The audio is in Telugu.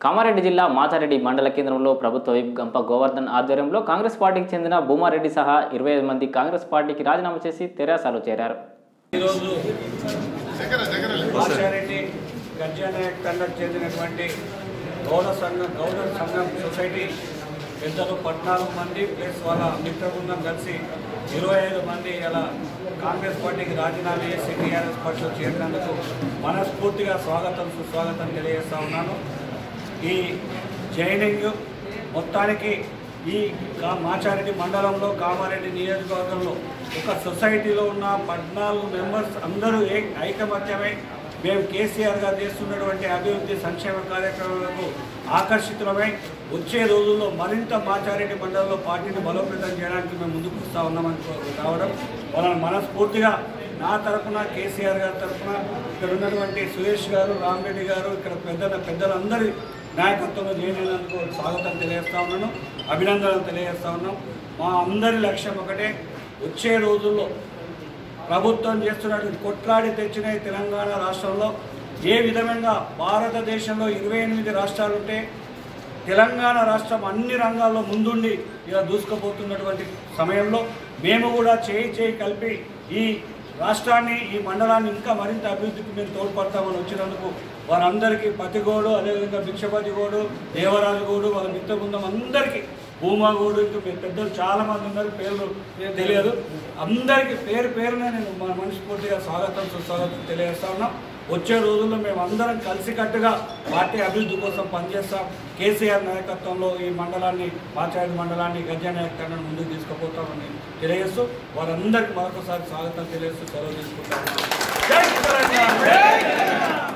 కామారెడ్డి జిల్లా మాచారెడ్డి మండల కేంద్రంలో ప్రభుత్వ విప్ గంప గోవర్ధన్ ఆధ్వర్యంలో కాంగ్రెస్ పార్టీకి చెందిన భూమారెడ్డి సహా ఇరవై ఐదు మంది కాంగ్రెస్ పార్టీకి రాజీనామా చేసి తెరాసలో చేరారు ఈరోజు మాచారెడ్డి గర్జానాయక్ తండకు చెందినటువంటి గౌడ సంఘం గౌడ సంఘం సొసైటీ పెద్దలు పద్నాలుగు మంది ప్లస్ వాళ్ళ మిత్ర బృందం కలిసి ఇరవై ఐదు మంది ఇలా కాంగ్రెస్ పార్టీకి రాజీనామా చేసి టీఆర్ఎస్ పార్టీలో చేరినందుకు మనస్ఫూర్తిగా స్వాగతం సుస్వాగతం తెలియజేస్తా ఉన్నాను ఈ జైనింగ్ మొత్తానికి ఈ కా- మాచారెడ్డి మండలంలో కామారెడ్డి నియోజకవర్గంలో ఒక సొసైటీలో ఉన్న పద్నాలుగు మెంబర్స్ అందరూ ఏ ఐకమత్యమై మేము కేసీఆర్ గారు చేస్తున్నటువంటి అభివృద్ధి సంక్షేమ కార్యక్రమాలకు ఆకర్షితులమై వచ్చే రోజుల్లో మరింత మాచారెడ్డి మండలంలో పార్టీని బలోపేతం చేయడానికి మేము ముందుకు వస్తూ ఉన్నామని కో- రావడం వాళ్ళని మనస్ఫూర్తిగా నా తరపున కేసీఆర్ గారి తరపున ఇక్కడ ఉన్నటువంటి సురేష్ గారు రామరెడ్డి గారు ఇక్కడ పెద్దల పెద్దలందరి నాయకత్వంలో చేయనందుకు స్వాగతం తెలియజేస్తా ఉన్నాను అభినందనలు తెలియజేస్తా ఉన్నాం మా అందరి లక్ష్యం ఒకటే వచ్చే రోజుల్లో ప్రభుత్వం చేస్తున్నటువంటి కొట్లాడి తెచ్చిన ఈ తెలంగాణ రాష్ట్రంలో ఏ విధంగా భారతదేశంలో ఇరవై ఎనిమిది రాష్ట్రాలు ఉంటే తెలంగాణ రాష్ట్రం అన్ని రంగాల్లో ముందుండి ఇలా దూసుకుపోతున్నటువంటి సమయంలో మేము కూడా చేయి చేయి కలిపి ఈ రాష్ట్రాన్ని ఈ మండలాన్ని ఇంకా మరింత అభివృద్ధికి మేము తోడ్పడతామని వచ్చినందుకు వారందరికీ పతిగోడు అదేవిధంగా భిక్షపతి గోడు దేవరాజు గోడు వాళ్ళ మిత్ర బృందం అందరికీ భూమా గోడు ఇంకా మీ పెద్దలు చాలా మంది ఉన్నారు పేర్లు తెలియదు అందరికీ పేరు పేరున నేను మన మనస్ఫూర్తిగా స్వాగతం సుస్వాగతం తెలియజేస్తా ఉన్నాం వచ్చే రోజుల్లో మేము అందరం కలిసికట్టుగా పార్టీ అభివృద్ధి కోసం పనిచేస్తాం కేసీఆర్ నాయకత్వంలో ఈ మండలాన్ని మాచాడి మండలాన్ని గజ్జా నాయకత్వాన్ని ముందుకు తీసుకుపోతామని తెలియజేస్తూ వారందరికీ మరొకసారి స్వాగతం తెలియజేస్తూ సెలవు తీసుకుంటాము జై తెలంగాణ!